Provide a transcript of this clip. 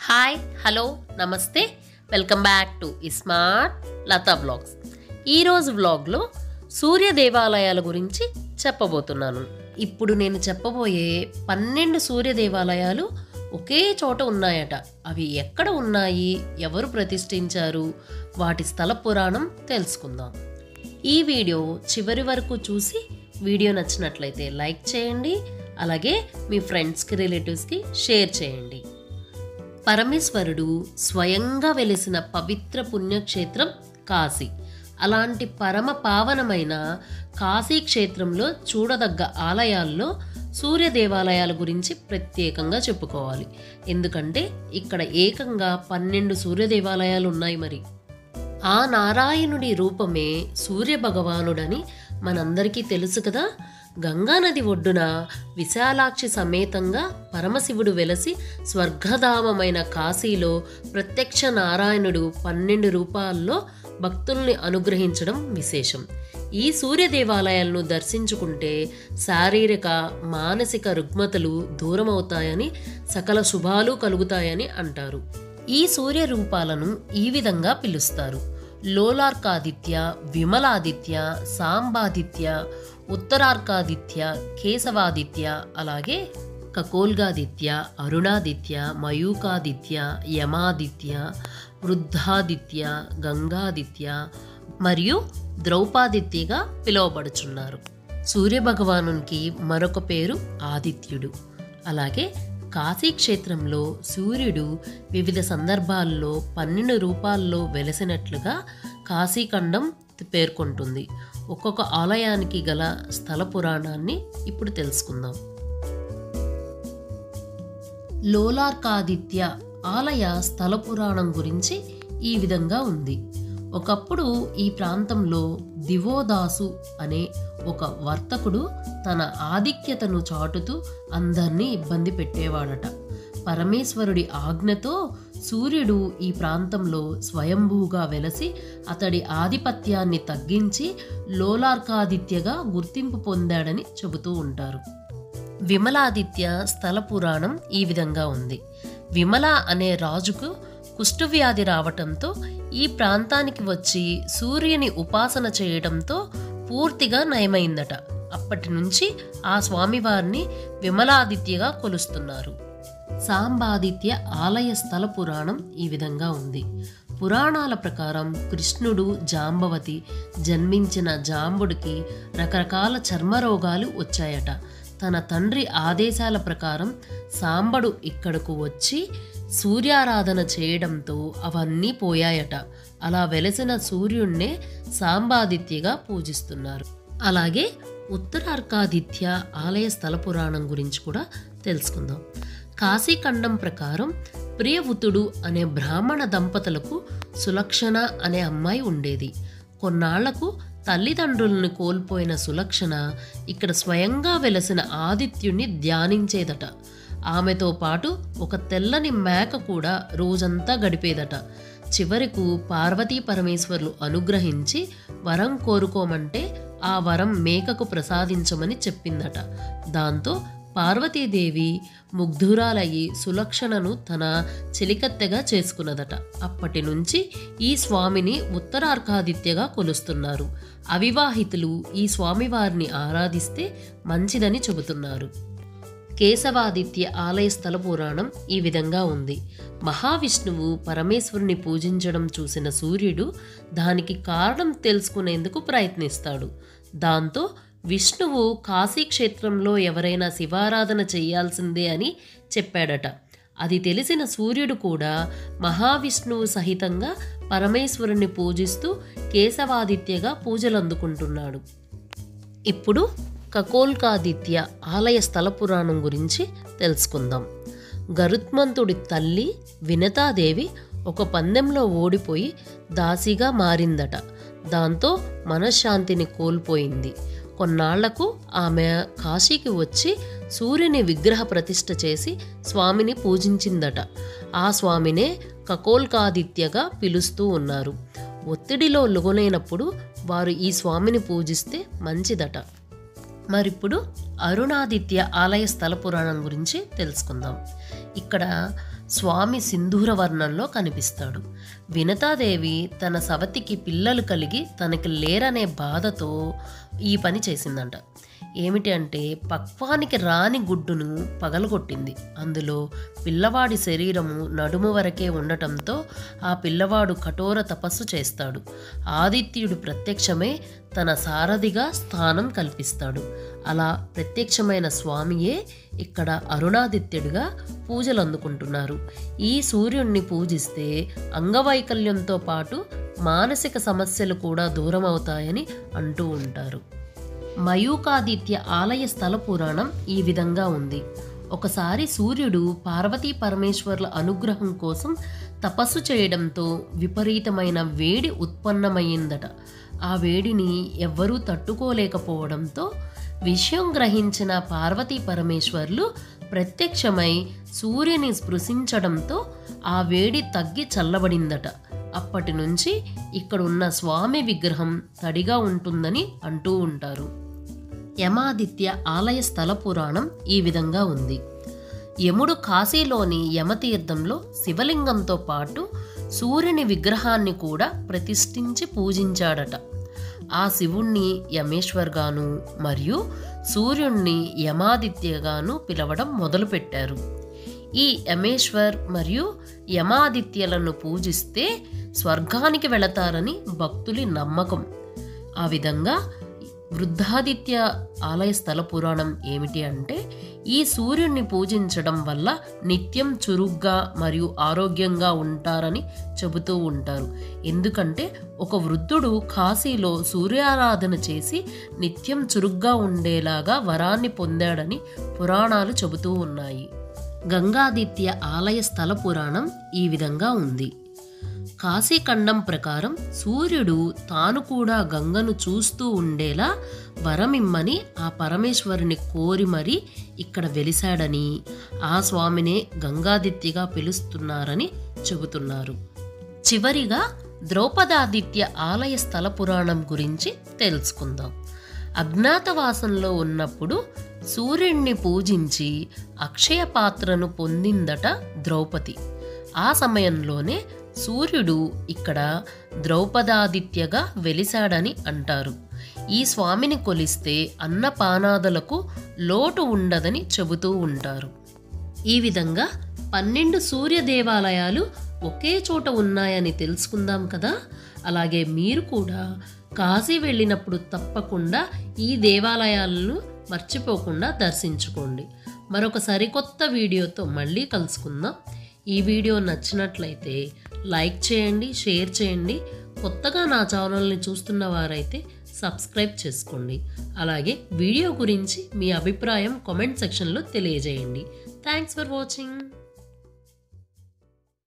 hi hello నమస్తే welcome back to smart Latha blogs ఈరోజు వ్లాగ్లో సూర్య దేవాలయాల గురించి చెప్పబోతున్నాను ఇప్పుడు నేను చెప్పబోయే పన్నెండు సూర్య దేవాలయాలు ఒకే చోట ఉన్నాయట అవి ఎక్కడ ఉన్నాయి ఎవరు ప్రతిష్ఠించారు వాటి స్థల పురాణం తెలుసుకుందాం ఈ వీడియో చివరి వరకు చూసి వీడియో నచ్చినట్లయితే లైక్ చేయండి అలాగే మీ ఫ్రెండ్స్కి రిలేటివ్స్కి షేర్ చేయండి పరమేశ్వరుడు స్వయంగా వెలిసిన పవిత్ర పుణ్యక్షేత్రం కాశీ అలాంటి పరమ పావనమైన కాశీ క్షేత్రంలో చూడదగ్గ ఆలయాల్లో సూర్య దేవాలయాల గురించి ప్రత్యేకంగా చెప్పుకోవాలి ఎందుకంటే ఇక్కడ ఏకంగా పన్నెండు సూర్య దేవాలయాలు ఉన్నాయి మరి ఆ నారాయణుడి రూపమే సూర్య భగవానుడని మనందరికీ తెలుసు కదా గంగానది ఒడ్డున విశాలాక్షి సమేతంగా పరమశివుడు వెలసి స్వర్గధామమైన కాశీలో ప్రత్యక్ష నారాయణుడు పన్నెండు రూపాల్లో భక్తుల్ని అనుగ్రహించడం విశేషం ఈ సూర్య దేవాలయాలను దర్శించుకుంటే శారీరక మానసిక రుగ్మతలు దూరమవుతాయని సకల శుభాలు కలుగుతాయని అంటారు ఈ సూర్య రూపాలను ఈ విధంగా పిలుస్తారు లోలార్కాదిత్య విమలాదిత్య సాంబాదిత్య ఉత్తరార్కాదిత్య కేశవాదిత్య అలాగే కకోల్గాదిత్య అరుణాదిత్య మయూకాదిత్య యమాదిత్య వృద్ధాదిత్య గంగాదిత్య మరియు ద్రౌపాదిత్యగా పిలువబడుచున్నారు సూర్యభగవానునికి మరొక పేరు ఆదిత్యుడు అలాగే కాశీ క్షేత్రంలో సూర్యుడు వివిధ సందర్భాల్లో పన్నెండు రూపాల్లో వెలసినట్లుగా కాశీఖండం పేర్కొంటుంది ఒక్కొక్క ఆలయానికి గల స్థల పురాణాన్ని ఇప్పుడు తెలుసుకుందాం లోలార్కాదిత్య ఆలయ స్థల పురాణం గురించి ఈ విధంగా ఉంది ఒకప్పుడు ఈ ప్రాంతంలో దివోదాసు అనే ఒక వర్తకుడు తన ఆధిక్యతను చాటుతూ అందరినీ ఇబ్బంది పెట్టేవాడట పరమేశ్వరుడి ఆజ్ఞతో సూర్యుడు ఈ ప్రాంతంలో స్వయంభూగా వెలసి అతడి ఆధిపత్యాన్ని తగ్గించి లోలార్కాదిత్యగా గుర్తింపు పొందాడని చెబుతూ ఉంటారు విమలాదిత్య స్థల పురాణం ఈ విధంగా ఉంది విమల అనే రాజుకు కుష్ఠవ్యాధి రావటంతో ఈ ప్రాంతానికి వచ్చి సూర్యుని ఉపాసన చేయడంతో పూర్తిగా నయమైందట అప్పటి నుంచి ఆ స్వామివారిని విమలాదిత్యగా కొలుస్తున్నారు సాంబాదిత్య ఆలయ స్థల పురాణం ఈ విధంగా ఉంది పురాణాల ప్రకారం కృష్ణుడు జాంబవతి జన్మించిన జాంబుడికి రకరకాల చర్మరోగాలు వచ్చాయట తన తండ్రి ఆదేశాల ప్రకారం సాంబడు ఇక్కడకు వచ్చి సూర్యారాధన చేయడంతో అవన్నీ పోయాయట అలా వెలసిన సూర్యుణ్ణే సాంబాదిత్యగా పూజిస్తున్నారు అలాగే ఉత్తరార్కాదిత్య ఆలయ స్థల పురాణం గురించి కూడా తెలుసుకుందాం కాశీఖండం ప్రకారం ప్రియవుతుడు అనే బ్రాహ్మణ దంపతులకు సులక్షణ అనే అమ్మాయి ఉండేది కొన్నాళ్లకు తల్లిదండ్రులను కోల్పోయిన సులక్షణ ఇక్కడ స్వయంగా వెలసిన ఆదిత్యుణ్ణి ధ్యానించేదట ఆమెతో పాటు ఒక తెల్లని మేక కూడా రోజంతా గడిపేదట చివరకు పార్వతీ పరమేశ్వర్లు అనుగ్రహించి వరం కోరుకోమంటే ఆ వరం మేకకు ప్రసాదించమని చెప్పిందట దాంతో పార్వతీదేవి ముగ్ధురాలయ్యి సులక్షణను తన చెలికత్తెగా చేసుకున్నదట అప్పటి నుంచి ఈ స్వామిని ఉత్తరార్కాదిత్యగా కొలుస్తున్నారు అవివాహితులు ఈ స్వామివారిని ఆరాధిస్తే మంచిదని చెబుతున్నారు కేశవాదిత్య ఆలయ స్థల పురాణం ఈ విధంగా ఉంది మహావిష్ణువు పరమేశ్వరుని పూజించడం చూసిన సూర్యుడు దానికి కారణం తెలుసుకునేందుకు ప్రయత్నిస్తాడు దాంతో విష్ణువు కాశీక్షేత్రంలో ఎవరైనా శివారాధన చేయాల్సిందే అని చెప్పాడట అది తెలిసిన సూర్యుడు కూడా మహావిష్ణువు సహితంగా పరమేశ్వరుని పూజిస్తూ కేశవాదిత్యగా పూజలు అందుకుంటున్నాడు ఇప్పుడు కకోల్కాదిత్య ఆలయ స్థల పురాణం గురించి తెలుసుకుందాం గరుత్మంతుడి తల్లి వినతాదేవి ఒక పందెంలో ఓడిపోయి దాసిగా మారిందట దాంతో మనశ్శాంతిని కోల్పోయింది కొన్నాళ్లకు ఆమె కాశీకి వచ్చి సూర్యుని విగ్రహ ప్రతిష్ఠ చేసి స్వామిని పూజించిందట ఆ స్వామినే కకోల్కాదిత్యగా పిలుస్తూ ఉన్నారు ఒత్తిడిలో లొగనైనప్పుడు వారు ఈ స్వామిని పూజిస్తే మంచిదట మరిప్పుడు అరుణాదిత్య ఆలయ స్థల పురాణం గురించి తెలుసుకుందాం ఇక్కడ స్వామి సింధూర వర్ణంలో కనిపిస్తాడు వినతాదేవి తన సవతికి పిల్లలు కలిగి తనకి లేరనే బాధతో ఈ పని చేసిందంట ఏమిటి అంటే పక్వానికి రాని గుడ్డును పగలగొట్టింది అందులో పిల్లవాడి శరీరము నడుము వరకే ఉండటంతో ఆ పిల్లవాడు కఠోర తపస్సు చేస్తాడు ఆదిత్యుడు ప్రత్యక్షమే తన సారథిగా స్థానం కల్పిస్తాడు అలా ప్రత్యక్షమైన స్వామియే ఇక్కడ అరుణాదిత్యుడిగా పూజలు అందుకుంటున్నారు ఈ సూర్యుణ్ణి పూజిస్తే అంగవైకల్యంతో పాటు మానసిక సమస్యలు కూడా దూరం అవుతాయని అంటూ ఉంటారు మయూకాదిత్య ఆలయ స్థల పురాణం ఈ విధంగా ఉంది ఒకసారి సూర్యుడు పార్వతీ పరమేశ్వర్ల అనుగ్రహం కోసం తపస్సు చేయడంతో విపరీతమైన వేడి ఉత్పన్నమయ్యిందట ఆ వేడిని ఎవ్వరూ తట్టుకోలేకపోవడంతో విషయం గ్రహించిన పార్వతీ పరమేశ్వర్లు ప్రత్యక్షమై సూర్యుని స్పృశించడంతో ఆ వేడి తగ్గి చల్లబడిందట అప్పటి నుంచి ఇక్కడున్న స్వామి విగ్రహం తడిగా ఉంటుందని అంటూ ఉంటారు యమాదిత్య ఆలయ స్థల పురాణం ఈ విధంగా ఉంది యముడు కాశీలోని యమతీర్థంలో శివలింగంతో పాటు సూర్యుని విగ్రహాన్ని కూడా ప్రతిష్ఠించి పూజించాడట ఆ శివుణ్ణి యమేశ్వర్గాను మరియు సూర్యుణ్ణి యమాదిత్యగాను పిలవడం మొదలుపెట్టారు ఈ యమేశ్వర్ మరియు యమాదిత్యలను పూజిస్తే స్వర్గానికి వెళతారని భక్తులి నమ్మకం ఆ విధంగా వృద్ధాదిత్య ఆలయ స్థల పురాణం ఏమిటి అంటే ఈ సూర్యుణ్ణి పూజించడం వల్ల నిత్యం చురుగ్గా మరియు ఆరోగ్యంగా ఉంటారని చెబుతూ ఉంటారు ఎందుకంటే ఒక వృద్ధుడు కాశీలో సూర్యారాధన చేసి నిత్యం చురుగ్గా ఉండేలాగా వరాన్ని పొందాడని పురాణాలు చెబుతూ ఉన్నాయి గంగాదిత్య ఆలయ స్థల పురాణం ఈ విధంగా ఉంది కాశీఖండం ప్రకారం సూర్యుడు తాను కూడా గంగను చూస్తూ ఉండేలా వరమిమ్మని ఆ పరమేశ్వరుని కోరి మరీ ఇక్కడ వెలిశాడని ఆ స్వామినే గంగాదిత్యగా పిలుస్తున్నారని చెబుతున్నారు చివరిగా ద్రౌపదాదిత్య ఆలయ స్థల పురాణం గురించి తెలుసుకుందాం అజ్ఞాతవాసంలో ఉన్నప్పుడు సూర్యుణ్ణి పూజించి అక్షయ పాత్రను పొందిందట ద్రౌపది ఆ సమయంలోనే సూర్యుడు ఇక్కడ ద్రౌపదాదిత్యగా వెలిశాడని అంటారు ఈ స్వామిని కొలిస్తే అన్నపానాదులకు లోటు ఉండదని చెబుతూ ఉంటారు ఈ విధంగా పన్నెండు సూర్య దేవాలయాలు ఒకే చోట ఉన్నాయని తెలుసుకుందాం కదా అలాగే మీరు కూడా కాశీ వెళ్ళినప్పుడు తప్పకుండా ఈ దేవాలయాలను మర్చిపోకుండా దర్శించుకోండి మరొక సరికొత్త వీడియోతో మళ్ళీ కలుసుకుందాం ఈ వీడియో నచ్చినట్లయితే లైక్ చేయండి షేర్ చేయండి కొత్తగా నా ఛానల్ని చూస్తున్న వారైతే సబ్స్క్రైబ్ చేసుకోండి అలాగే వీడియో గురించి మీ అభిప్రాయం కామెంట్ సెక్షన్లో తెలియజేయండి థ్యాంక్స్ ఫర్ వాచింగ్